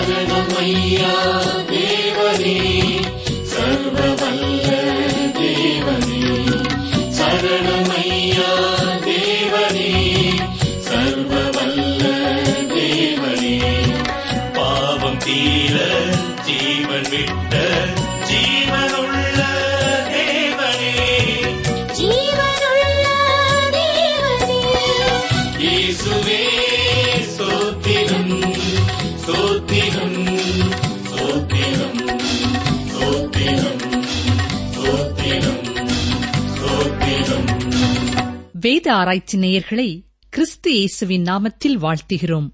சரணமையா தேவனே சர்வவல்ல தேவனே சரணமையா தேவனே சர்வவல்ல தேவனே பாவம் தீர ஜீவன் விட்ட ஜீவனுள்ள தேவனே ஜீவனுள்ள தேவனே இயேசுவே சோத்திரம் சோத்திரம் சோத்திரம் சோத்திரம் சோத்திரம் சோத்திரம் வேத ஆராய்ச்சி நேயர்களை கிறிஸ்து இயேசுவின் நாமத்தில் வாழ்த்துகிறோம்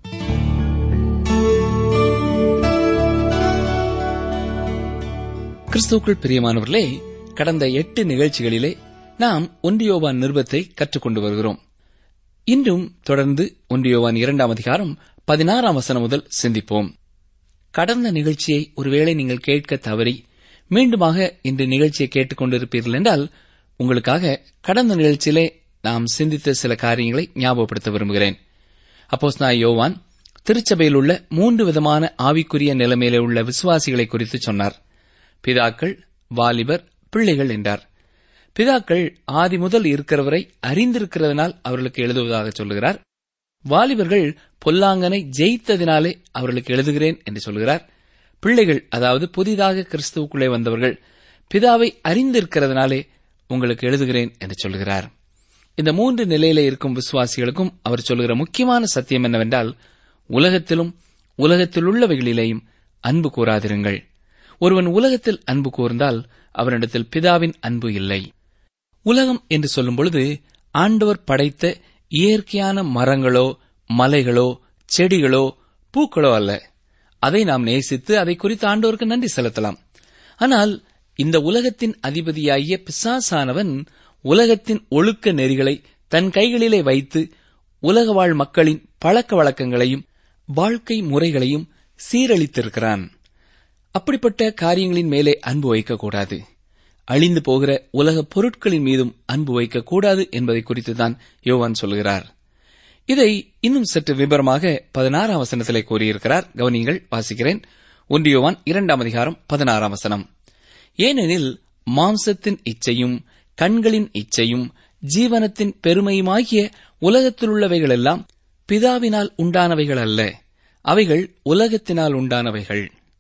கிறிஸ்துவுக்குள் பிரியமானவர்களே கடந்த எட்டு நிகழ்ச்சிகளிலே நாம் ஒன்றியோவான் நிருபத்தை கற்றுக்கொண்டு வருகிறோம் இன்றும் தொடர்ந்து ஒன்றியோவான் இரண்டாம் அதிகாரம் பதினாறாம் வசனம் முதல் சிந்திப்போம் கடந்த நிகழ்ச்சியை ஒருவேளை நீங்கள் கேட்க தவறி மீண்டுமாக இன்று நிகழ்ச்சியை கேட்டுக்கொண்டிருப்பீர்கள் என்றால் உங்களுக்காக கடந்த நிகழ்ச்சியிலே நாம் சிந்தித்த சில காரியங்களை ஞாபகப்படுத்த விரும்புகிறேன் அப்போஸ் நான் யோவான் திருச்சபையில் உள்ள மூன்று விதமான ஆவிக்குரிய நிலைமையிலே உள்ள விசுவாசிகளை குறித்து சொன்னார் பிதாக்கள் வாலிபர் பிள்ளைகள் என்றார் பிதாக்கள் ஆதி முதல் இருக்கிறவரை அறிந்திருக்கிறதுனால் அவர்களுக்கு எழுதுவதாக சொல்லுகிறார் வாலிபர்கள் பொல்லாங்கனை ஜெயித்ததினாலே அவர்களுக்கு எழுதுகிறேன் என்று சொல்கிறார் பிள்ளைகள் அதாவது புதிதாக கிறிஸ்துவுக்குள்ளே வந்தவர்கள் பிதாவை அறிந்திருக்கிறதுனாலே உங்களுக்கு எழுதுகிறேன் என்று சொல்கிறார் இந்த மூன்று நிலையில இருக்கும் விசுவாசிகளுக்கும் அவர் சொல்லுகிற முக்கியமான சத்தியம் என்னவென்றால் உலகத்திலும் உலகத்தில் உள்ளவைகளிலேயும் அன்பு கூறாதிருங்கள் ஒருவன் உலகத்தில் அன்பு கூர்ந்தால் அவனிடத்தில் பிதாவின் அன்பு இல்லை உலகம் என்று சொல்லும் பொழுது ஆண்டவர் படைத்த இயற்கையான மரங்களோ மலைகளோ செடிகளோ பூக்களோ அல்ல அதை நாம் நேசித்து அதை குறித்து ஆண்டவருக்கு நன்றி செலுத்தலாம் ஆனால் இந்த உலகத்தின் அதிபதியாகிய பிசாசானவன் உலகத்தின் ஒழுக்க நெறிகளை தன் கைகளிலே வைத்து உலக வாழ் மக்களின் பழக்க வழக்கங்களையும் வாழ்க்கை முறைகளையும் சீரழித்திருக்கிறான் அப்படிப்பட்ட காரியங்களின் மேலே அன்பு வைக்கக்கூடாது அழிந்து போகிற உலக பொருட்களின் மீதும் அன்பு வைக்கக்கூடாது என்பதை குறித்துதான் யோவான் சொல்கிறார் இதை இன்னும் சற்று விபரமாக பதினாறாம் வசனத்திலே கூறியிருக்கிறார் கவனிங்கள் வாசிக்கிறேன் ஒன்றியோவான் இரண்டாம் அதிகாரம் பதினாறாம் வசனம் ஏனெனில் மாம்சத்தின் இச்சையும் கண்களின் இச்சையும் ஜீவனத்தின் பெருமையுமாகிய உலகத்திலுள்ளவைகளெல்லாம் பிதாவினால் உண்டானவைகள் அல்ல அவைகள் உலகத்தினால் உண்டானவைகள்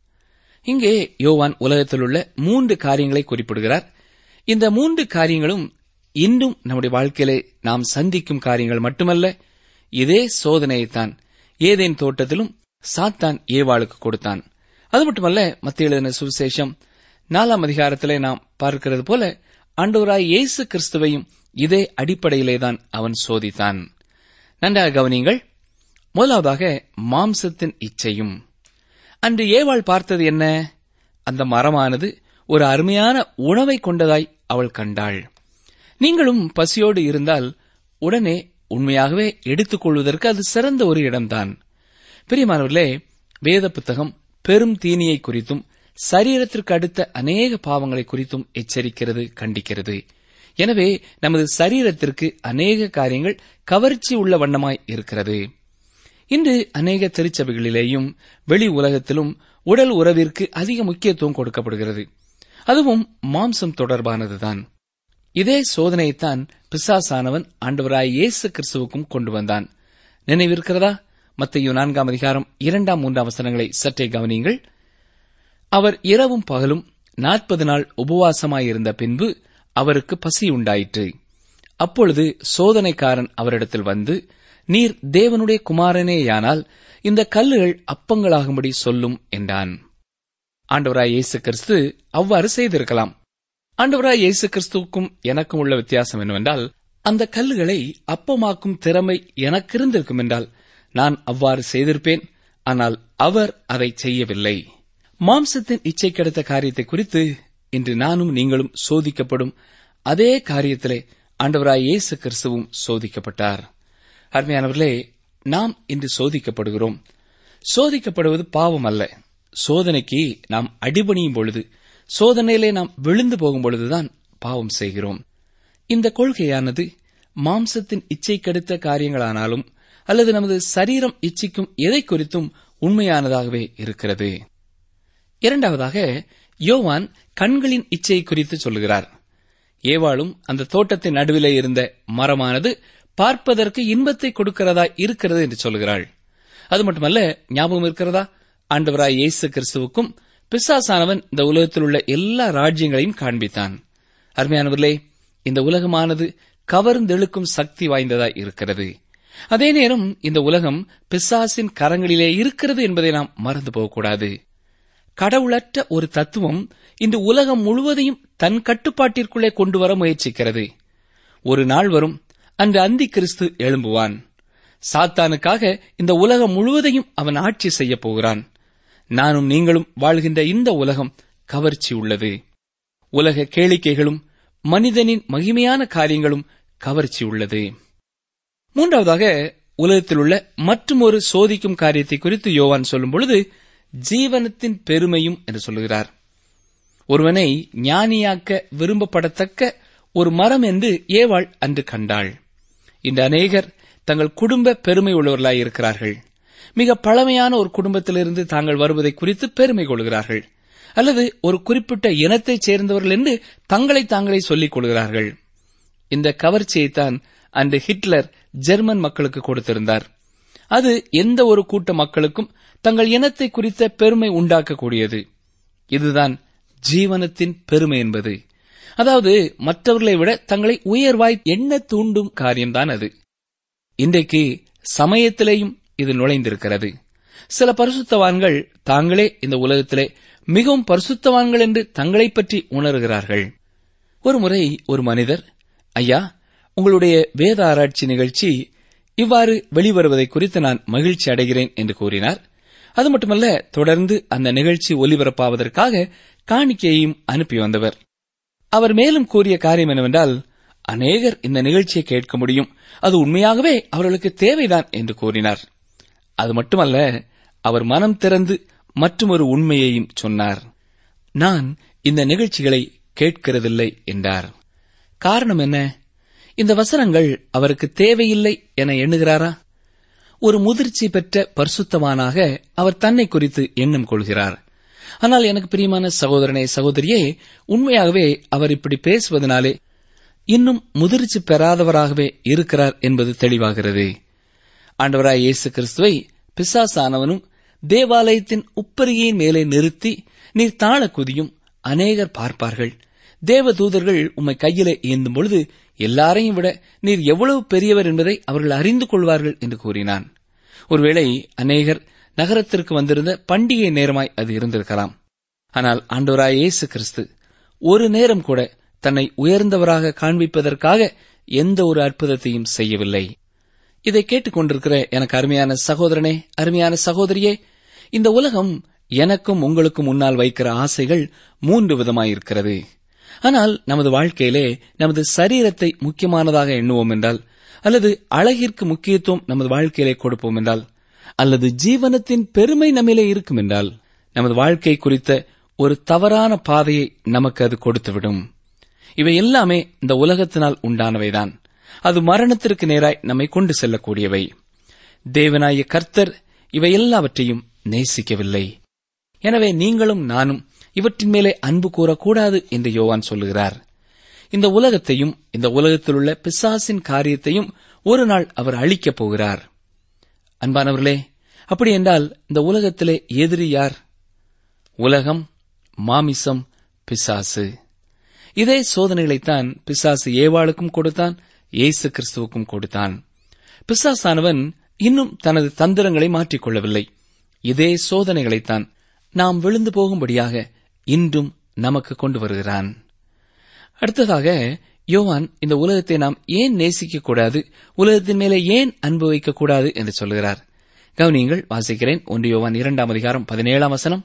இங்கே யோவான் உலகத்திலுள்ள மூன்று காரியங்களை குறிப்பிடுகிறார் இந்த மூன்று காரியங்களும் இன்றும் நம்முடைய வாழ்க்கையிலே நாம் சந்திக்கும் காரியங்கள் மட்டுமல்ல இதே சோதனையைத்தான் ஏதேன் தோட்டத்திலும் சாத்தான் ஏவாளுக்கு கொடுத்தான் அது மட்டுமல்ல மத்திய எழுதின சுவிசேஷம் நாலாம் அதிகாரத்திலே நாம் பார்க்கிறது போல ஆண்டவராய் இயேசு கிறிஸ்துவையும் இதே அடிப்படையிலேதான் அவன் சோதித்தான் நன்றாக கவனிங்கள் முதலாவதாக மாம்சத்தின் இச்சையும் அன்று ஏவாள் பார்த்தது என்ன அந்த மரமானது ஒரு அருமையான உணவை கொண்டதாய் அவள் கண்டாள் நீங்களும் பசியோடு இருந்தால் உடனே உண்மையாகவே எடுத்துக்கொள்வதற்கு அது சிறந்த ஒரு இடம்தான் பிரியமானவர்களே வேத புத்தகம் பெரும் தீனியை குறித்தும் சரீரத்திற்கு அடுத்த அநேக பாவங்களை குறித்தும் எச்சரிக்கிறது கண்டிக்கிறது எனவே நமது சரீரத்திற்கு அநேக காரியங்கள் கவர்ச்சி உள்ள வண்ணமாய் இருக்கிறது இன்று அநேக திருச்சபைகளிலேயும் வெளி உலகத்திலும் உடல் உறவிற்கு அதிக முக்கியத்துவம் கொடுக்கப்படுகிறது அதுவும் மாம்சம் தொடர்பானதுதான் இதே சோதனையைத்தான் பிசாசானவன் ஆண்டவராய் இயேசு கிறிஸ்துவுக்கும் கொண்டு வந்தான் நினைவிருக்கிறதா மத்தையோ நான்காம் அதிகாரம் இரண்டாம் மூன்றாம் வசனங்களை சற்றே கவனியுங்கள் அவர் இரவும் பகலும் நாற்பது நாள் உபவாசமாயிருந்த பின்பு அவருக்கு பசி உண்டாயிற்று அப்பொழுது சோதனைக்காரன் அவரிடத்தில் வந்து நீர் தேவனுடைய குமாரனேயானால் இந்த கல்லுகள் அப்பங்களாகும்படி சொல்லும் என்றான் ஆண்டவராய் இயேசு கிறிஸ்து அவ்வாறு செய்திருக்கலாம் ஆண்டவராய் இயேசு கிறிஸ்துவுக்கும் எனக்கும் உள்ள வித்தியாசம் என்னவென்றால் அந்த கல்லுகளை அப்பமாக்கும் திறமை எனக்கு இருந்திருக்கும் என்றால் நான் அவ்வாறு செய்திருப்பேன் ஆனால் அவர் அதை செய்யவில்லை மாம்சத்தின் இச்சை கிடைத்த காரியத்தை குறித்து இன்று நானும் நீங்களும் சோதிக்கப்படும் அதே காரியத்திலே ஆண்டவராய் இயேசு கிறிஸ்துவும் சோதிக்கப்பட்டார் அருமையானவர்களே நாம் இன்று சோதிக்கப்படுகிறோம் சோதிக்கப்படுவது பாவம் அல்ல சோதனைக்கு நாம் அடிபணியும் பொழுது சோதனையிலே நாம் விழுந்து போகும் பொழுதுதான் பாவம் செய்கிறோம் இந்த கொள்கையானது மாம்சத்தின் இச்சை கெடுத்த காரியங்களானாலும் அல்லது நமது சரீரம் இச்சிக்கும் எதை குறித்தும் உண்மையானதாகவே இருக்கிறது இரண்டாவதாக யோவான் கண்களின் இச்சையை குறித்து சொல்லுகிறார் ஏவாளும் அந்த தோட்டத்தின் நடுவிலே இருந்த மரமானது பார்ப்பதற்கு இன்பத்தை கொடுக்கிறதா இருக்கிறது என்று சொல்கிறாள் அது மட்டுமல்ல ஞாபகம் இருக்கிறதா ஆண்டவராய் இயேசு கிறிஸ்துவுக்கும் பிசாசானவன் இந்த உலகத்தில் உள்ள எல்லா ராஜ்யங்களையும் காண்பித்தான் அருமையானவர்களே இந்த உலகமானது கவர்ந்தெழுக்கும் சக்தி வாய்ந்ததாய் இருக்கிறது அதே நேரம் இந்த உலகம் பிசாசின் கரங்களிலே இருக்கிறது என்பதை நாம் மறந்து போகக்கூடாது கடவுளற்ற ஒரு தத்துவம் இந்த உலகம் முழுவதையும் தன் கட்டுப்பாட்டிற்குள்ளே கொண்டு வர முயற்சிக்கிறது ஒரு நாள் வரும் அன்று அந்தி கிறிஸ்து எழும்புவான் சாத்தானுக்காக இந்த உலகம் முழுவதையும் அவன் ஆட்சி செய்யப் போகிறான் நானும் நீங்களும் வாழ்கின்ற இந்த உலகம் கவர்ச்சி உள்ளது உலக கேளிக்கைகளும் மனிதனின் மகிமையான காரியங்களும் கவர்ச்சி உள்ளது மூன்றாவதாக உலகத்தில் உள்ள மற்றும் ஒரு சோதிக்கும் காரியத்தை குறித்து யோவான் சொல்லும் பொழுது ஜீவனத்தின் பெருமையும் என்று சொல்லுகிறார் ஒருவனை ஞானியாக்க விரும்பப்படத்தக்க ஒரு மரம் என்று ஏவாள் அன்று கண்டாள் இந்த அநேகர் தங்கள் குடும்ப பெருமை உள்ளவர்களாய் இருக்கிறார்கள் மிக பழமையான ஒரு குடும்பத்திலிருந்து தாங்கள் வருவதை குறித்து பெருமை கொள்கிறார்கள் அல்லது ஒரு குறிப்பிட்ட இனத்தைச் சேர்ந்தவர்கள் என்று தங்களை தாங்களே சொல்லிக் கொள்கிறார்கள் இந்த கவர்ச்சியைத்தான் அன்று ஹிட்லர் ஜெர்மன் மக்களுக்கு கொடுத்திருந்தார் அது எந்த ஒரு கூட்ட மக்களுக்கும் தங்கள் இனத்தை குறித்த பெருமை உண்டாக்கக்கூடியது இதுதான் ஜீவனத்தின் பெருமை என்பது அதாவது மற்றவர்களை விட தங்களை உயர்வாய் எண்ண தூண்டும் காரியம்தான் அது இன்றைக்கு சமயத்திலேயும் இது நுழைந்திருக்கிறது சில பரிசுத்தவான்கள் தாங்களே இந்த உலகத்திலே மிகவும் பரிசுத்தவான்கள் என்று தங்களைப் பற்றி உணர்கிறார்கள் ஒருமுறை ஒரு மனிதர் ஐயா உங்களுடைய வேத ஆராய்ச்சி நிகழ்ச்சி இவ்வாறு வெளிவருவதை குறித்து நான் மகிழ்ச்சி அடைகிறேன் என்று கூறினார் அது மட்டுமல்ல தொடர்ந்து அந்த நிகழ்ச்சி ஒலிபரப்பாவதற்காக காணிக்கையையும் அனுப்பி வந்தவர் அவர் மேலும் கூறிய காரியம் என்னவென்றால் அநேகர் இந்த நிகழ்ச்சியை கேட்க முடியும் அது உண்மையாகவே அவர்களுக்கு தேவைதான் என்று கூறினார் அது மட்டுமல்ல அவர் மனம் திறந்து மற்றொரு உண்மையையும் சொன்னார் நான் இந்த நிகழ்ச்சிகளை கேட்கிறதில்லை என்றார் காரணம் என்ன இந்த வசனங்கள் அவருக்கு தேவையில்லை என எண்ணுகிறாரா ஒரு முதிர்ச்சி பெற்ற பரிசுத்தவானாக அவர் தன்னை குறித்து எண்ணம் கொள்கிறார் ஆனால் எனக்கு பிரியமான சகோதரனே சகோதரியே உண்மையாகவே அவர் இப்படி பேசுவதனாலே இன்னும் முதிர்ச்சி பெறாதவராகவே இருக்கிறார் என்பது தெளிவாகிறது ஆண்டவராய் இயேசு கிறிஸ்துவை பிசாசானவனும் தேவாலயத்தின் உப்பரியின் மேலே நிறுத்தி நீர் தாழ குதியும் அநேகர் பார்ப்பார்கள் தேவ தூதர்கள் உம்மை கையிலே ஏந்தும் பொழுது எல்லாரையும் விட நீர் எவ்வளவு பெரியவர் என்பதை அவர்கள் அறிந்து கொள்வார்கள் என்று கூறினான் ஒருவேளை அநேகர் நகரத்திற்கு வந்திருந்த பண்டிகை நேரமாய் அது இருந்திருக்கலாம் ஆனால் ஆண்டவராய் இயேசு கிறிஸ்து ஒரு நேரம் கூட தன்னை உயர்ந்தவராக காண்பிப்பதற்காக எந்த ஒரு அற்புதத்தையும் செய்யவில்லை இதை கேட்டுக்கொண்டிருக்கிற எனக்கு அருமையான சகோதரனே அருமையான சகோதரியே இந்த உலகம் எனக்கும் உங்களுக்கும் முன்னால் வைக்கிற ஆசைகள் மூன்று விதமாயிருக்கிறது ஆனால் நமது வாழ்க்கையிலே நமது சரீரத்தை முக்கியமானதாக எண்ணுவோம் என்றால் அல்லது அழகிற்கு முக்கியத்துவம் நமது வாழ்க்கையிலே கொடுப்போம் என்றால் அல்லது ஜீவனத்தின் பெருமை நம்மிலே இருக்கும் என்றால் நமது வாழ்க்கை குறித்த ஒரு தவறான பாதையை நமக்கு அது கொடுத்துவிடும் இவை எல்லாமே இந்த உலகத்தினால் உண்டானவைதான் அது மரணத்திற்கு நேராய் நம்மை கொண்டு செல்லக்கூடியவை தேவனாய கர்த்தர் இவை எல்லாவற்றையும் நேசிக்கவில்லை எனவே நீங்களும் நானும் இவற்றின் மேலே அன்பு கூறக்கூடாது என்று யோவான் சொல்லுகிறார் இந்த உலகத்தையும் இந்த உலகத்தில் உள்ள பிசாசின் காரியத்தையும் ஒரு நாள் அவர் அழிக்கப் போகிறார் அன்பானவர்களே அப்படி என்றால் இந்த உலகத்திலே எதிரி யார் உலகம் மாமிசம் பிசாசு இதே சோதனைகளைத்தான் பிசாசு ஏவாளுக்கும் கொடுத்தான் இயேசு கிறிஸ்துவுக்கும் கொடுத்தான் பிசாசானவன் இன்னும் தனது தந்திரங்களை மாற்றிக்கொள்ளவில்லை இதே சோதனைகளைத்தான் நாம் விழுந்து போகும்படியாக இன்றும் நமக்கு கொண்டு வருகிறான் அடுத்ததாக யோவான் இந்த உலகத்தை நாம் ஏன் நேசிக்கக் கூடாது உலகத்தின் மேலே ஏன் அன்பு வைக்கக்கூடாது என்று சொல்கிறார் கவனியங்கள் வாசிக்கிறேன் ஒன்று யோவான் இரண்டாம் அதிகாரம் பதினேழாம் வசனம்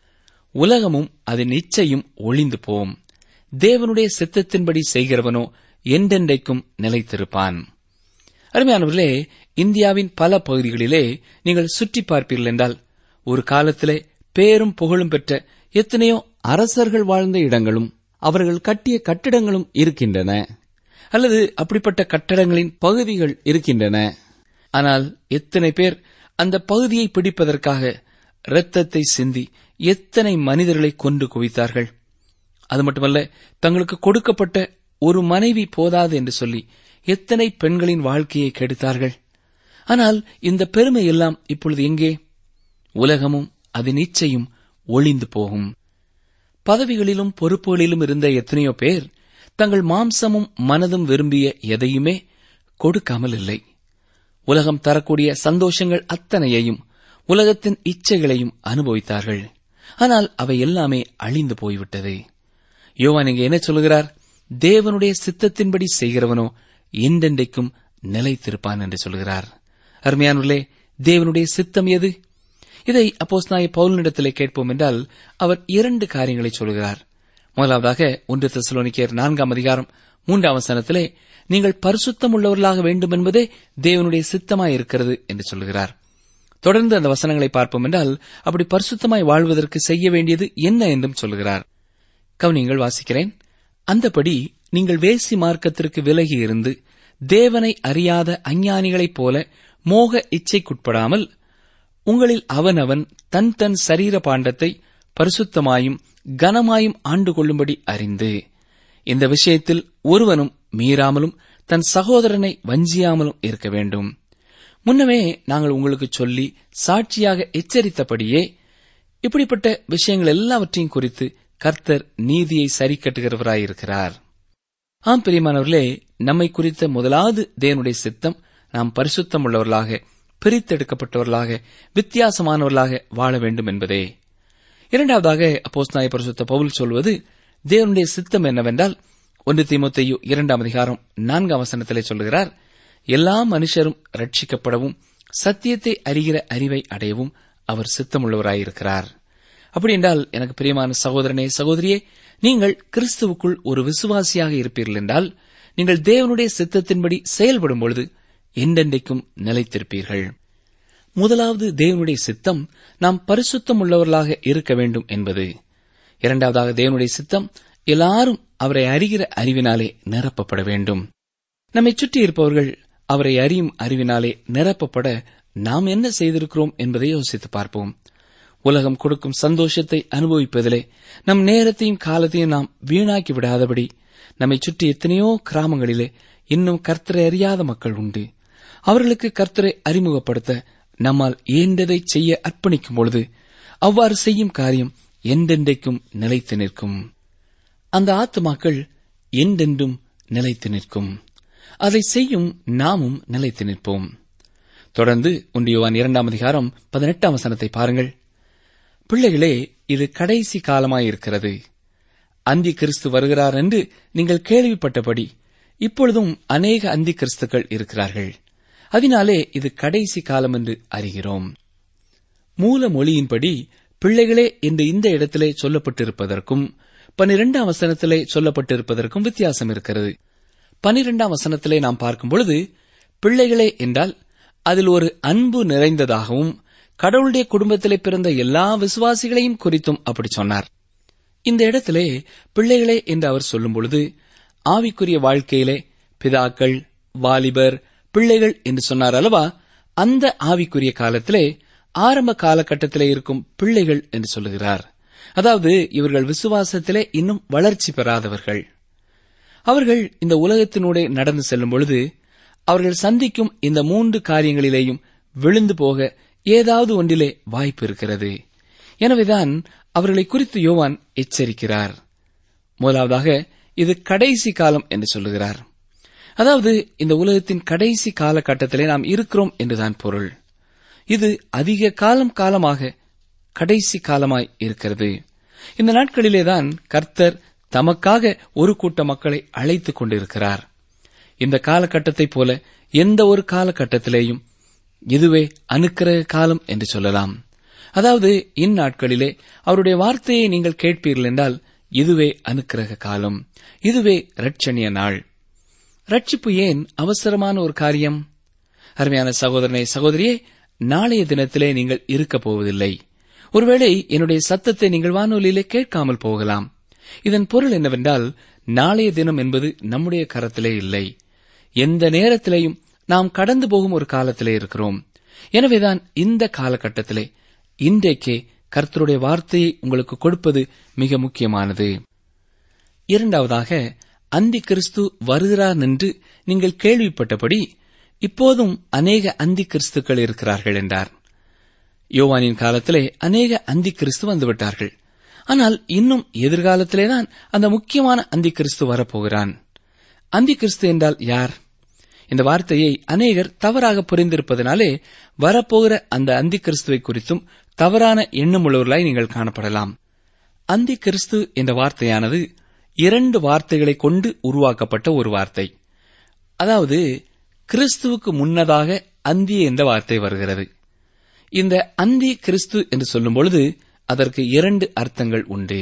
உலகமும் அதன் இச்சையும் ஒளிந்து போம் தேவனுடைய சித்தத்தின்படி செய்கிறவனோ என்றென்றைக்கும் நிலைத்திருப்பான் அருமையானவர்களே இந்தியாவின் பல பகுதிகளிலே நீங்கள் சுற்றி பார்ப்பீர்கள் என்றால் ஒரு காலத்திலே பேரும் புகழும் பெற்ற எத்தனையோ அரசர்கள் வாழ்ந்த இடங்களும் அவர்கள் கட்டிய கட்டிடங்களும் இருக்கின்றன அல்லது அப்படிப்பட்ட கட்டடங்களின் பகுதிகள் இருக்கின்றன ஆனால் எத்தனை பேர் அந்த பகுதியை பிடிப்பதற்காக இரத்தத்தை சிந்தி எத்தனை மனிதர்களை கொண்டு குவித்தார்கள் அது மட்டுமல்ல தங்களுக்கு கொடுக்கப்பட்ட ஒரு மனைவி போதாது என்று சொல்லி எத்தனை பெண்களின் வாழ்க்கையை கெடுத்தார்கள் ஆனால் இந்த பெருமை எல்லாம் இப்பொழுது எங்கே உலகமும் அதன் இச்சையும் ஒளிந்து போகும் பதவிகளிலும் பொறுப்புகளிலும் இருந்த எத்தனையோ பேர் தங்கள் மாம்சமும் மனதும் விரும்பிய எதையுமே கொடுக்காமல் இல்லை உலகம் தரக்கூடிய சந்தோஷங்கள் அத்தனையையும் உலகத்தின் இச்சைகளையும் அனுபவித்தார்கள் ஆனால் அவை எல்லாமே அழிந்து போய்விட்டது யோவான் இங்கே என்ன சொல்கிறார் தேவனுடைய சித்தத்தின்படி செய்கிறவனோ என்றென்றைக்கும் நிலைத்திருப்பான் என்று சொல்கிறார் அருமையானுள்ளே தேவனுடைய சித்தம் எது இதை அப்போஸ் நாய பவுலனிடத்திலே கேட்போம் என்றால் அவர் இரண்டு காரியங்களை சொல்கிறார் முதலாவதாக ஒன்று தெசலோனிக்கேயர் நான்காம் அதிகாரம் மூன்றாம் வசனத்திலே நீங்கள் பரிசுத்தம் உள்ளவர்களாக வேண்டும் என்பதே தேவனுடைய சித்தமாய் இருக்கிறது என்று சொல்கிறார் தொடர்ந்து அந்த வசனங்களை பார்ப்போம் என்றால் அப்படி பரிசுத்தமாய் வாழ்வதற்கு செய்ய வேண்டியது என்ன என்றும் சொல்கிறார் கவனிங்கள் வாசிக்கிறேன் அந்தபடி நீங்கள் வேசி மார்க்கத்திற்கு விலகி இருந்து தேவனை அறியாத அஞ்ஞானிகளைப் போல மோக இச்சைக்குட்படாமல் உங்களில் அவனவன் தன் தன் சரீர பாண்டத்தை பரிசுத்தமாயும் கனமாயும் ஆண்டு கொள்ளும்படி அறிந்து இந்த விஷயத்தில் ஒருவனும் மீறாமலும் தன் சகோதரனை வஞ்சியாமலும் இருக்க வேண்டும் முன்னமே நாங்கள் உங்களுக்கு சொல்லி சாட்சியாக எச்சரித்தபடியே இப்படிப்பட்ட விஷயங்கள் எல்லாவற்றையும் குறித்து கர்த்தர் நீதியை சரி கட்டுகிறவராயிருக்கிறார் ஆம் பிரியமானவர்களே நம்மை குறித்த முதலாவது தேவனுடைய சித்தம் நாம் பரிசுத்தம் உள்ளவர்களாக பிரித்தெடுக்கப்பட்டவர்களாக வித்தியாசமானவர்களாக வாழ வேண்டும் என்பதே இரண்டாவதாக அப்போஸ்நாய பரிசுத்த பவுல் சொல்வது தேவனுடைய சித்தம் என்னவென்றால் ஒன்று தீமோத்தேயு இரண்டாம் அதிகாரம் நான்காம் வசனத்திலே சொல்லுகிறார் எல்லா மனுஷரும் ரட்சிக்கப்படவும் சத்தியத்தை அறிகிற அறிவை அடையவும் அவர் சித்தமுள்ளவராயிருக்கிறார் அப்படி என்றால் எனக்கு பிரியமான சகோதரனே சகோதரியே நீங்கள் கிறிஸ்துவுக்குள் ஒரு விசுவாசியாக இருப்பீர்கள் என்றால் நீங்கள் தேவனுடைய சித்தத்தின்படி செயல்படும் பொழுது என்றென்றைக்கும் நிலைத்திருப்பீர்கள் முதலாவது தேவனுடைய சித்தம் நாம் பரிசுத்தம் உள்ளவர்களாக இருக்க வேண்டும் என்பது இரண்டாவதாக தேவனுடைய சித்தம் எல்லாரும் அவரை அறிகிற அறிவினாலே நிரப்பப்பட வேண்டும் நம்மை சுற்றி இருப்பவர்கள் அவரை அறியும் அறிவினாலே நிரப்பப்பட நாம் என்ன செய்திருக்கிறோம் என்பதை யோசித்து பார்ப்போம் உலகம் கொடுக்கும் சந்தோஷத்தை அனுபவிப்பதிலே நம் நேரத்தையும் காலத்தையும் நாம் வீணாக்கி விடாதபடி நம்மை சுற்றி எத்தனையோ கிராமங்களிலே இன்னும் கர்த்தரை அறியாத மக்கள் உண்டு அவர்களுக்கு கர்த்தரை அறிமுகப்படுத்த நம்மால் இயன்றதை செய்ய அர்ப்பணிக்கும் பொழுது அவ்வாறு செய்யும் காரியம் என்றென்றைக்கும் நிலைத்து நிற்கும் அந்த ஆத்துமாக்கள் என்றென்றும் நிலைத்து நிற்கும் அதை செய்யும் நாமும் நிலைத்து நிற்போம் தொடர்ந்து உண்டியோவான் இரண்டாம் அதிகாரம் பதினெட்டாம் வசனத்தை பாருங்கள் பிள்ளைகளே இது கடைசி காலமாயிருக்கிறது அந்தி கிறிஸ்து வருகிறார் என்று நீங்கள் கேள்விப்பட்டபடி இப்பொழுதும் அநேக அந்தி கிறிஸ்துக்கள் இருக்கிறார்கள் அதனாலே இது கடைசி காலம் என்று அறிகிறோம் மூல மொழியின்படி பிள்ளைகளே என்று இந்த இடத்திலே சொல்லப்பட்டிருப்பதற்கும் பனிரெண்டாம் வசனத்திலே சொல்லப்பட்டிருப்பதற்கும் வித்தியாசம் இருக்கிறது பனிரெண்டாம் வசனத்திலே நாம் பார்க்கும் பொழுது பிள்ளைகளே என்றால் அதில் ஒரு அன்பு நிறைந்ததாகவும் கடவுளுடைய குடும்பத்திலே பிறந்த எல்லா விசுவாசிகளையும் குறித்தும் அப்படி சொன்னார் இந்த இடத்திலே பிள்ளைகளே என்று அவர் சொல்லும் பொழுது ஆவிக்குரிய வாழ்க்கையிலே பிதாக்கள் வாலிபர் பிள்ளைகள் என்று சொன்னார் அல்லவா அந்த ஆவிக்குரிய காலத்திலே ஆரம்ப காலகட்டத்திலே இருக்கும் பிள்ளைகள் என்று சொல்லுகிறார் அதாவது இவர்கள் விசுவாசத்திலே இன்னும் வளர்ச்சி பெறாதவர்கள் அவர்கள் இந்த உலகத்தினூடே நடந்து செல்லும் பொழுது அவர்கள் சந்திக்கும் இந்த மூன்று காரியங்களிலேயும் விழுந்து போக ஏதாவது ஒன்றிலே வாய்ப்பு இருக்கிறது எனவேதான் அவர்களை குறித்து யோவான் எச்சரிக்கிறார் முதலாவதாக இது கடைசி காலம் என்று சொல்லுகிறார் அதாவது இந்த உலகத்தின் கடைசி காலகட்டத்திலே நாம் இருக்கிறோம் என்றுதான் பொருள் இது அதிக காலம் காலமாக கடைசி காலமாய் இருக்கிறது இந்த நாட்களிலேதான் கர்த்தர் தமக்காக ஒரு கூட்ட மக்களை அழைத்துக் கொண்டிருக்கிறார் இந்த காலகட்டத்தைப் போல எந்த ஒரு காலகட்டத்திலேயும் இதுவே அனுக்கிரக காலம் என்று சொல்லலாம் அதாவது இந்நாட்களிலே அவருடைய வார்த்தையை நீங்கள் கேட்பீர்கள் என்றால் இதுவே அனுக்கிரக காலம் இதுவே ரட்சணிய நாள் ரட்சிப்பு ஏன் அவசரமான ஒரு காரியம் அருமையான சகோதரனை சகோதரியே நாளைய தினத்திலே நீங்கள் இருக்கப் போவதில்லை ஒருவேளை என்னுடைய சத்தத்தை நீங்கள் வானொலியிலே கேட்காமல் போகலாம் இதன் பொருள் என்னவென்றால் நாளைய தினம் என்பது நம்முடைய கரத்திலே இல்லை எந்த நேரத்திலேயும் நாம் கடந்து போகும் ஒரு காலத்திலே இருக்கிறோம் எனவேதான் இந்த காலகட்டத்திலே இன்றைக்கே கர்த்தருடைய வார்த்தையை உங்களுக்கு கொடுப்பது மிக முக்கியமானது இரண்டாவதாக அந்தி கிறிஸ்து வருகிறார் என்று நீங்கள் கேள்விப்பட்டபடி இப்போதும் அநேக அந்தி கிறிஸ்துக்கள் இருக்கிறார்கள் என்றார் யோவானின் காலத்திலே அநேக அந்தி கிறிஸ்து வந்துவிட்டார்கள் ஆனால் இன்னும் எதிர்காலத்திலேதான் அந்த முக்கியமான அந்தி கிறிஸ்து வரப்போகிறான் அந்தி கிறிஸ்து என்றால் யார் இந்த வார்த்தையை அநேகர் தவறாக புரிந்திருப்பதனாலே வரப்போகிற அந்த அந்தி கிறிஸ்துவை குறித்தும் தவறான எண்ணமுள்ளவர்களாய் நீங்கள் காணப்படலாம் அந்தி கிறிஸ்து என்ற வார்த்தையானது இரண்டு வார்த்தைகளை கொண்டு உருவாக்கப்பட்ட ஒரு வார்த்தை அதாவது கிறிஸ்துவுக்கு முன்னதாக அந்தி என்ற வார்த்தை வருகிறது இந்த அந்தி கிறிஸ்து என்று சொல்லும் பொழுது அதற்கு இரண்டு அர்த்தங்கள் உண்டு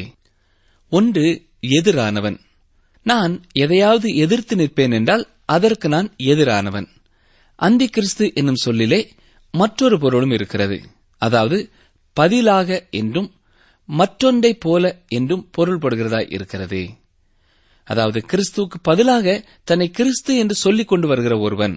ஒன்று எதிரானவன் நான் எதையாவது எதிர்த்து நிற்பேன் என்றால் அதற்கு நான் எதிரானவன் அந்தி கிறிஸ்து என்னும் சொல்லிலே மற்றொரு பொருளும் இருக்கிறது அதாவது பதிலாக என்றும் மற்றொன்றைப் போல என்றும் பொருள்படுகிறதாய் இருக்கிறது அதாவது கிறிஸ்துவுக்கு பதிலாக தன்னை கிறிஸ்து என்று சொல்லிக் கொண்டு வருகிற ஒருவன்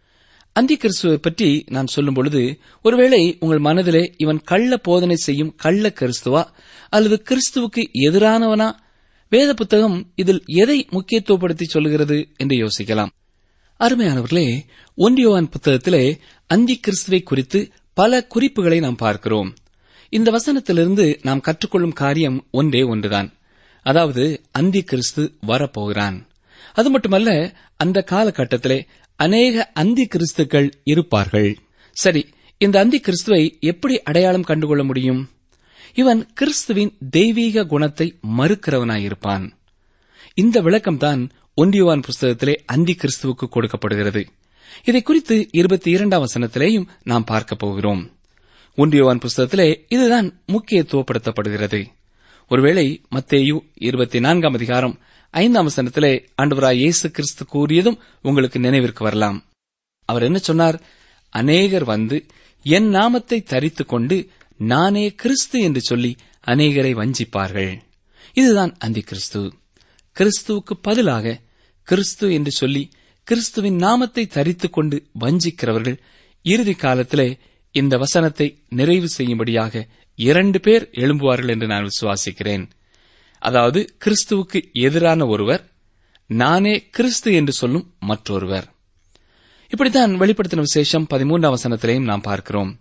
அந்தி கிறிஸ்துவை பற்றி நான் சொல்லும் பொழுது ஒருவேளை உங்கள் மனதிலே இவன் கள்ள போதனை செய்யும் கள்ள கிறிஸ்துவா அல்லது கிறிஸ்துவுக்கு எதிரானவனா வேத புத்தகம் இதில் எதை முக்கியத்துவப்படுத்தி சொல்லுகிறது என்று யோசிக்கலாம் அருமையானவர்களே ஒன்றியோவான் புத்தகத்திலே அந்தி கிறிஸ்துவை குறித்து பல குறிப்புகளை நாம் பார்க்கிறோம் இந்த வசனத்திலிருந்து நாம் கற்றுக்கொள்ளும் காரியம் ஒன்றே ஒன்றுதான் அதாவது அந்தி கிறிஸ்து வரப்போகிறான் அது மட்டுமல்ல அந்த காலகட்டத்திலே அநேக அந்தி கிறிஸ்துக்கள் இருப்பார்கள் சரி இந்த அந்தி கிறிஸ்துவை எப்படி அடையாளம் கண்டுகொள்ள முடியும் இவன் கிறிஸ்துவின் தெய்வீக குணத்தை மறுக்கிறவனாயிருப்பான் இந்த விளக்கம்தான் ஒன்றியவான் புஸ்தகத்திலே அந்தி கிறிஸ்துவுக்கு கொடுக்கப்படுகிறது இதை குறித்து இருபத்தி இரண்டாம் வசனத்திலேயும் நாம் பார்க்கப் போகிறோம் ஒன்றியவான் புஸ்தகத்திலே இதுதான் முக்கியத்துவப்படுத்தப்படுகிறது ஒருவேளை மத்தேயு இருபத்தி நான்காம் அதிகாரம் ஐந்தாம் வசனத்திலே ஆண்டவராய் இயேசு கிறிஸ்து கூறியதும் உங்களுக்கு நினைவிற்கு வரலாம் அவர் என்ன சொன்னார் அநேகர் வந்து என் நாமத்தை தரித்துக் கொண்டு நானே கிறிஸ்து என்று சொல்லி அநேகரை வஞ்சிப்பார்கள் இதுதான் அந்தி கிறிஸ்து கிறிஸ்துவுக்கு பதிலாக கிறிஸ்து என்று சொல்லி கிறிஸ்துவின் நாமத்தை தரித்துக் கொண்டு வஞ்சிக்கிறவர்கள் இறுதி காலத்திலே இந்த வசனத்தை நிறைவு செய்யும்படியாக இரண்டு பேர் எழும்புவார்கள் என்று நான் விசுவாசிக்கிறேன் அதாவது கிறிஸ்துவுக்கு எதிரான ஒருவர் நானே கிறிஸ்து என்று சொல்லும் மற்றொருவர் இப்படித்தான் வெளிப்படுத்தின விசேஷம் பதிமூன்றாம் வசனத்திலையும் நாம் பார்க்கிறோம்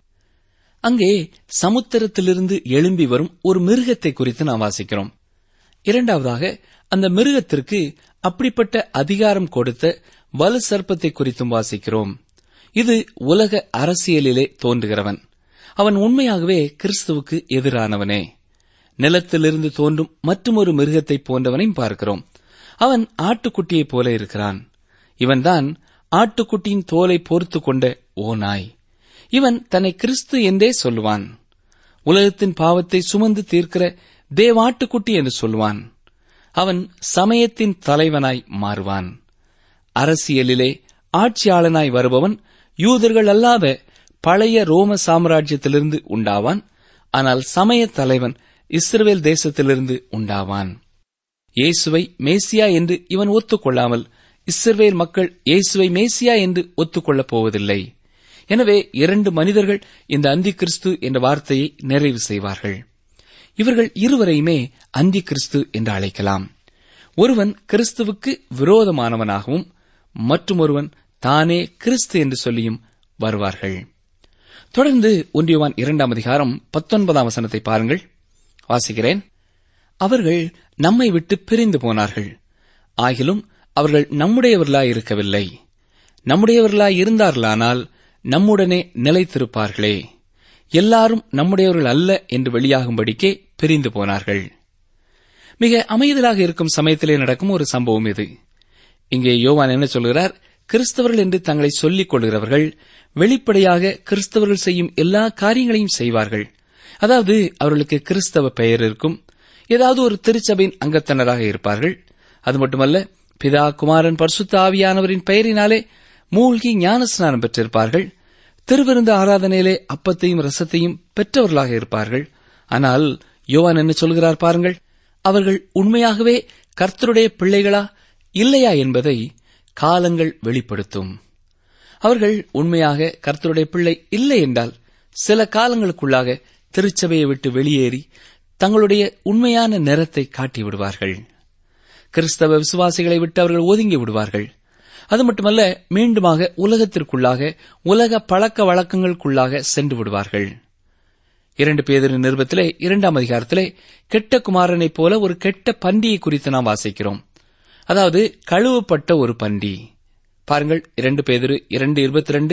அங்கே சமுத்திரத்திலிருந்து எழும்பி வரும் ஒரு மிருகத்தை குறித்து நாம் வாசிக்கிறோம் இரண்டாவதாக அந்த மிருகத்திற்கு அப்படிப்பட்ட அதிகாரம் கொடுத்த வலு சர்ப்பத்தை குறித்தும் வாசிக்கிறோம் இது உலக அரசியலிலே தோன்றுகிறவன் அவன் உண்மையாகவே கிறிஸ்துவுக்கு எதிரானவனே நிலத்திலிருந்து தோன்றும் மற்றொரு மிருகத்தைப் போன்றவனையும் பார்க்கிறோம் அவன் ஆட்டுக்குட்டியைப் போல இருக்கிறான் இவன்தான் ஆட்டுக்குட்டியின் தோலை பொறுத்து கொண்ட ஓநாய் இவன் தன்னை கிறிஸ்து என்றே சொல்லுவான் உலகத்தின் பாவத்தை சுமந்து தீர்க்கிற தேவாட்டுக்குட்டி என்று சொல்லுவான் அவன் சமயத்தின் தலைவனாய் மாறுவான் அரசியலிலே ஆட்சியாளனாய் வருபவன் யூதர்கள் அல்லாத பழைய ரோம சாம்ராஜ்யத்திலிருந்து உண்டாவான் ஆனால் சமய தலைவன் இஸ்ரவேல் தேசத்திலிருந்து உண்டாவான் இயேசுவை மேசியா என்று இவன் ஒத்துக்கொள்ளாமல் இஸ்ரவேல் மக்கள் இயேசுவை மேசியா என்று ஒத்துக்கொள்ளப் போவதில்லை எனவே இரண்டு மனிதர்கள் இந்த அந்தி கிறிஸ்து என்ற வார்த்தையை நிறைவு செய்வார்கள் இவர்கள் இருவரையுமே அந்தி கிறிஸ்து என்று அழைக்கலாம் ஒருவன் கிறிஸ்துவுக்கு விரோதமானவனாகவும் மற்றும் ஒருவன் தானே கிறிஸ்து என்று சொல்லியும் வருவார்கள் தொடர்ந்து ஒன்றியவான் இரண்டாம் அதிகாரம் பத்தொன்பதாம் வசனத்தை பாருங்கள் வாசிக்கிறேன் அவர்கள் நம்மை விட்டு பிரிந்து போனார்கள் ஆகிலும் அவர்கள் நம்முடையவர்களாய் இருக்கவில்லை நம்முடையவர்களாய் இருந்தார்களானால் நம்முடனே நிலைத்திருப்பார்களே எல்லாரும் நம்முடையவர்கள் அல்ல என்று வெளியாகும்படிக்கே பிரிந்து போனார்கள் மிக அமைதலாக இருக்கும் சமயத்திலே நடக்கும் ஒரு சம்பவம் இது இங்கே யோவான் என்ன சொல்கிறார் கிறிஸ்தவர்கள் என்று தங்களை சொல்லிக் கொள்கிறவர்கள் வெளிப்படையாக கிறிஸ்தவர்கள் செய்யும் எல்லா காரியங்களையும் செய்வார்கள் அதாவது அவர்களுக்கு கிறிஸ்தவ பெயர் இருக்கும் ஏதாவது ஒரு திருச்சபையின் அங்கத்தினராக இருப்பார்கள் அது மட்டுமல்ல பிதா குமாரன் பரிசுத்த ஆவியானவரின் பெயரினாலே மூழ்கி ஞானஸ்நானம் பெற்றிருப்பார்கள் திருவிருந்து ஆராதனையிலே அப்பத்தையும் ரசத்தையும் பெற்றவர்களாக இருப்பார்கள் ஆனால் யோவான் என்ன சொல்கிறார் பாருங்கள் அவர்கள் உண்மையாகவே கர்த்தருடைய பிள்ளைகளா இல்லையா என்பதை காலங்கள் வெளிப்படுத்தும் அவர்கள் உண்மையாக கர்த்தருடைய பிள்ளை இல்லை என்றால் சில காலங்களுக்குள்ளாக திருச்சபையை விட்டு வெளியேறி தங்களுடைய உண்மையான நிறத்தை காட்டி விடுவார்கள் கிறிஸ்தவ விசுவாசிகளை விட்டு அவர்கள் ஒதுங்கி விடுவார்கள் அது மட்டுமல்ல மீண்டுமாக உலகத்திற்குள்ளாக உலக பழக்க வழக்கங்களுக்குள்ளாக சென்று விடுவார்கள் இரண்டு பேதிரு நிருபத்திலே இரண்டாம் அதிகாரத்திலே கெட்ட குமாரனைப் போல ஒரு கெட்ட பண்டியை குறித்து நாம் வாசிக்கிறோம் அதாவது கழுவப்பட்ட ஒரு பண்டி பாருங்கள் இரண்டு பேதிரு இரண்டு இருபத்தி ரெண்டு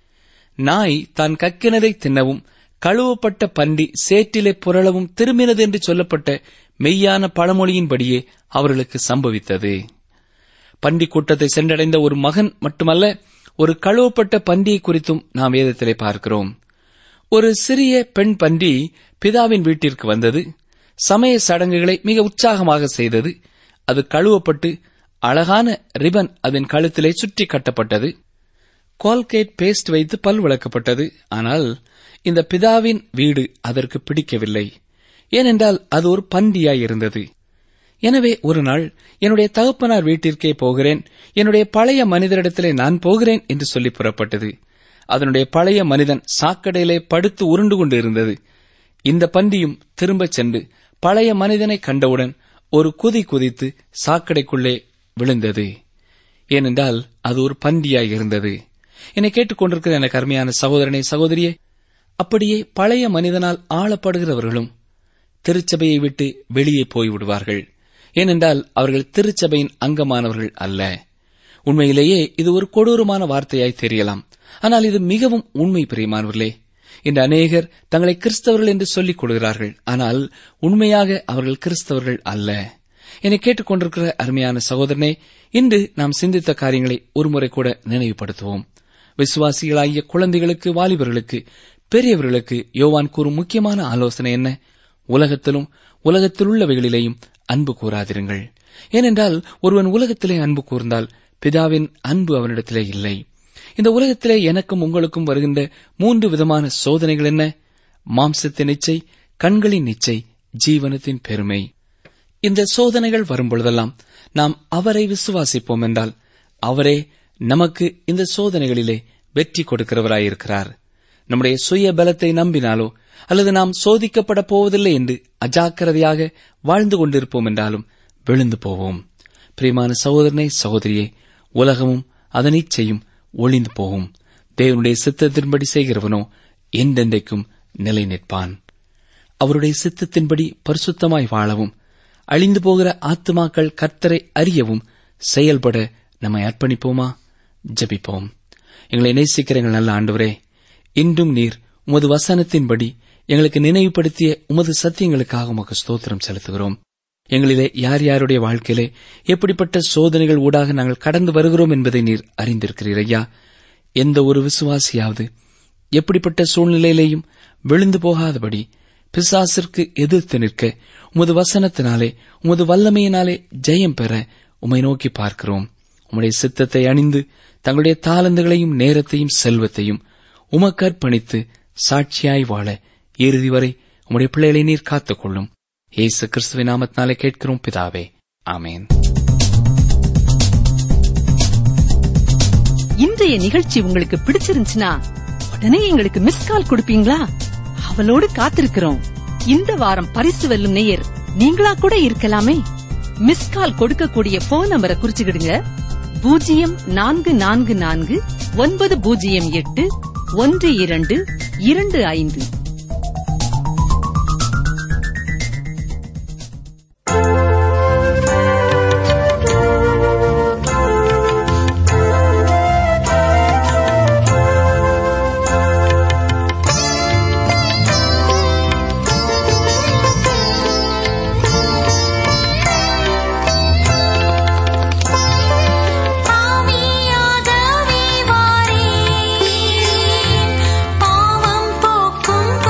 நாய் தான் கக்கினதை தின்னவும் கழுவப்பட்ட பண்டி சேற்றிலே புரளவும் திரும்பினது என்று சொல்லப்பட்ட மெய்யான பழமொழியின்படியே அவர்களுக்கு சம்பவித்தது பண்டி கூட்டத்தை சென்றடைந்த ஒரு மகன் மட்டுமல்ல ஒரு கழுவப்பட்ட பண்டியை குறித்தும் நாம் வேதத்திலே பார்க்கிறோம் ஒரு சிறிய பெண் பன்றி பிதாவின் வீட்டிற்கு வந்தது சமய சடங்குகளை மிக உற்சாகமாக செய்தது அது கழுவப்பட்டு அழகான ரிபன் அதன் கழுத்திலே சுற்றி கட்டப்பட்டது கோல்கேட் பேஸ்ட் வைத்து பல் விளக்கப்பட்டது ஆனால் இந்த பிதாவின் வீடு அதற்கு பிடிக்கவில்லை ஏனென்றால் அது ஒரு பண்டியாய் இருந்தது எனவே ஒரு நாள் என்னுடைய தகப்பனார் வீட்டிற்கே போகிறேன் என்னுடைய பழைய மனிதரிடத்திலே நான் போகிறேன் என்று சொல்லி புறப்பட்டது அதனுடைய பழைய மனிதன் சாக்கடையிலே படுத்து உருண்டு கொண்டு இருந்தது இந்த பண்டியும் திரும்பச் சென்று பழைய மனிதனை கண்டவுடன் ஒரு குதி குதித்து சாக்கடைக்குள்ளே விழுந்தது ஏனென்றால் அது ஒரு பண்டியாய் இருந்தது என்னை கேட்டுக்கொண்டிருக்கிற எனக்கு அருமையான சகோதரனே சகோதரியே அப்படியே பழைய மனிதனால் ஆளப்படுகிறவர்களும் திருச்சபையை விட்டு வெளியே போய்விடுவார்கள் ஏனென்றால் அவர்கள் திருச்சபையின் அங்கமானவர்கள் அல்ல உண்மையிலேயே இது ஒரு கொடூரமான வார்த்தையாய் தெரியலாம் ஆனால் இது மிகவும் உண்மை பிரியமானவர்களே இன்று அநேகர் தங்களை கிறிஸ்தவர்கள் என்று சொல்லிக் கொள்கிறார்கள் ஆனால் உண்மையாக அவர்கள் கிறிஸ்தவர்கள் அல்ல என்னை கேட்டுக்கொண்டிருக்கிற அருமையான சகோதரனே இன்று நாம் சிந்தித்த காரியங்களை ஒருமுறை கூட நினைவுபடுத்துவோம் விசுவாசிகளாகிய குழந்தைகளுக்கு வாலிபர்களுக்கு பெரியவர்களுக்கு யோவான் கூறும் முக்கியமான ஆலோசனை என்ன உலகத்திலும் உலகத்தில் உள்ளவைகளிலேயும் அன்பு கூறாதிருங்கள் ஏனென்றால் ஒருவன் உலகத்திலே அன்பு கூர்ந்தால் பிதாவின் அன்பு அவனிடத்திலே இல்லை இந்த உலகத்திலே எனக்கும் உங்களுக்கும் வருகின்ற மூன்று விதமான சோதனைகள் என்ன மாம்சத்தின் இச்சை கண்களின் இச்சை ஜீவனத்தின் பெருமை இந்த சோதனைகள் வரும்பொழுதெல்லாம் நாம் அவரை விசுவாசிப்போம் என்றால் அவரே நமக்கு இந்த சோதனைகளிலே வெற்றி கொடுக்கிறவராயிருக்கிறார் நம்முடைய சுய பலத்தை நம்பினாலோ அல்லது நாம் சோதிக்கப்பட போவதில்லை என்று அஜாக்கிரதையாக வாழ்ந்து கொண்டிருப்போம் என்றாலும் விழுந்து போவோம் பிரியமான சகோதரனே சகோதரியே உலகமும் அதனை செய்யும் ஒளிந்து போகும் தேவனுடைய சித்தத்தின்படி செய்கிறவனோ என்றென்றைக்கும் நிலை நிற்பான் அவருடைய சித்தத்தின்படி பரிசுத்தமாய் வாழவும் அழிந்து போகிற ஆத்துமாக்கள் கர்த்தரை அறியவும் செயல்பட நம்மை அர்ப்பணிப்போமா ஜெபிப்போம் எங்களை நேசிக்கிற எங்கள் நல்ல ஆண்டவரே இன்றும் நீர் உமது வசனத்தின்படி எங்களுக்கு நினைவுபடுத்திய உமது சத்தியங்களுக்காக உமக்கு ஸ்தோத்திரம் செலுத்துகிறோம் எங்களிலே யார் யாருடைய வாழ்க்கையிலே எப்படிப்பட்ட சோதனைகள் ஊடாக நாங்கள் கடந்து வருகிறோம் என்பதை நீர் அறிந்திருக்கிறீர் ஐயா எந்த ஒரு விசுவாசியாவது எப்படிப்பட்ட சூழ்நிலையிலேயும் விழுந்து போகாதபடி பிசாசிற்கு எதிர்த்து நிற்க உமது வசனத்தினாலே உமது வல்லமையினாலே ஜெயம் பெற உம்மை நோக்கி பார்க்கிறோம் உம்முடைய சித்தத்தை அணிந்து தங்களுடைய தாளந்துகளையும் நேரத்தையும் செல்வத்தையும் உமக்கு அர்ப்பணித்து சாட்சியாய் வாழ இறுதி வரை உம்முடைய பிள்ளைகளை நீர் காத்துக்கொள்ளும் இயேசு கிறிஸ்துவின் நாமத்தினாலே கேட்கிறோம் பிதாவே ஆமேன் இன்றைய நிகழ்ச்சி உங்களுக்கு பிடிச்சிருந்துச்சுன்னா உடனே எங்களுக்கு மிஸ் கால் கொடுப்பீங்களா அவளோடு காத்திருக்கிறோம் இந்த வாரம் பரிசு வெல்லும் நேயர் நீங்களா கூட இருக்கலாமே மிஸ் கால் கொடுக்கக்கூடிய போன் நம்பரை குறிச்சுக்கிடுங்க பூஜ்ஜியம் நான்கு நான்கு நான்கு ஒன்பது பூஜ்ஜியம் எட்டு ஒன்று இரண்டு இரண்டு ஐந்து ஆவியாகவே வாரீர் பாவம் போக்கும்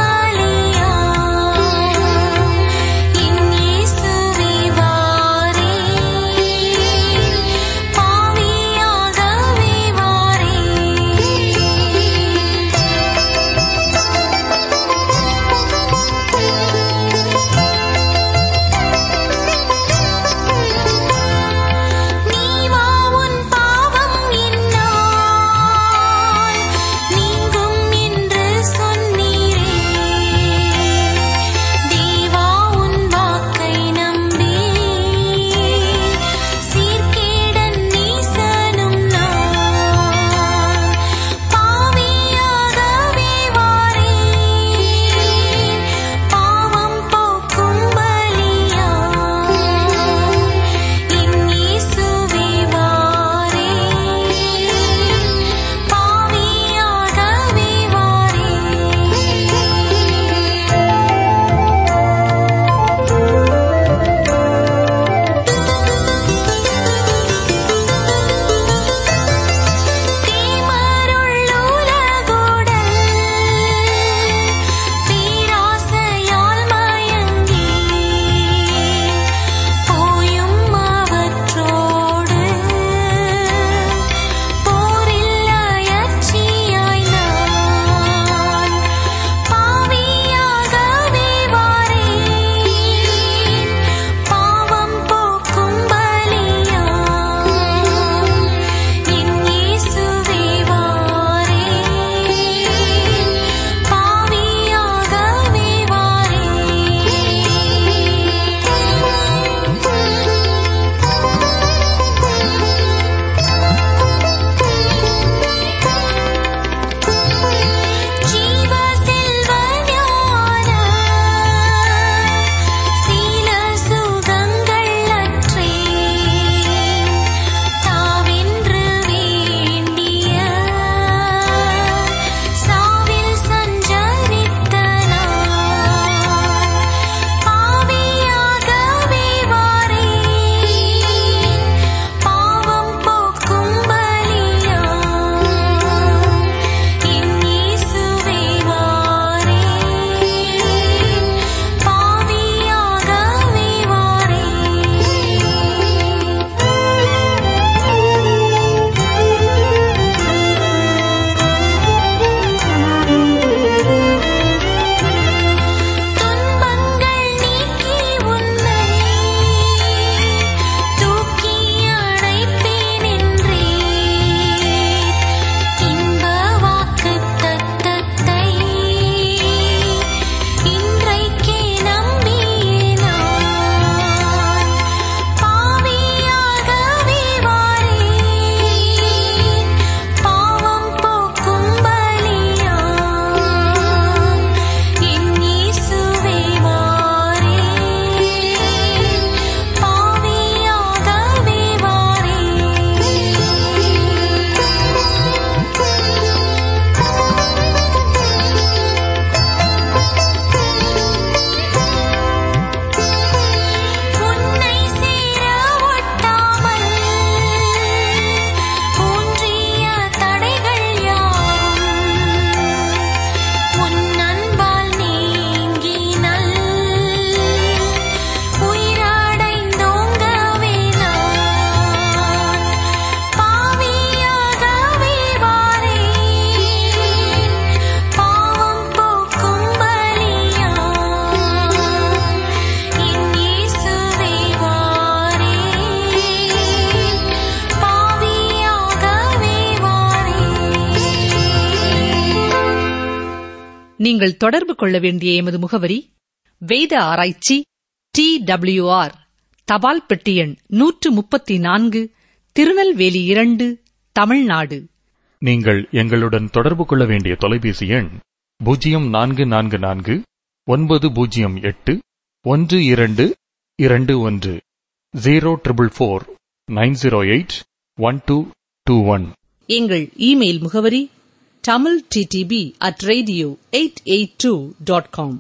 நீங்கள் தொடர்பு கொள்ள வேண்டிய எமது முகவரி வேத ஆராய்ச்சி டி ஆர் தபால் பெட்டி எண் நூற்று முப்பத்தி நான்கு திருநெல்வேலி இரண்டு தமிழ்நாடு நீங்கள் எங்களுடன் தொடர்பு கொள்ள வேண்டிய தொலைபேசி எண் பூஜ்ஜியம் நான்கு நான்கு நான்கு ஒன்பது பூஜ்ஜியம் எட்டு ஒன்று இரண்டு இரண்டு ஒன்று zero triple four nine zero eight one two two one எங்கள் இமெயில் முகவரி Tamil DTP at radio eight eight two dot com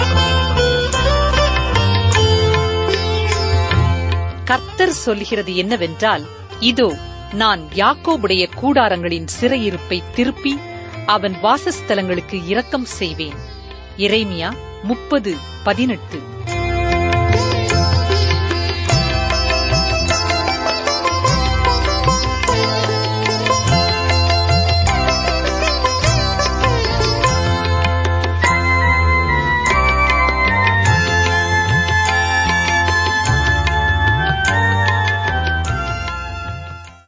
கர்த்தர் சொல்கிறது என்னவென்றால் இதோ நான் யாக்கோபுடைய கூடாரங்களின் சிறையிருப்பை திருப்பி அவன் வாசஸ்தலங்களுக்கு இரக்கம் செய்வேன் இறைமியா முப்பது பதினெட்டு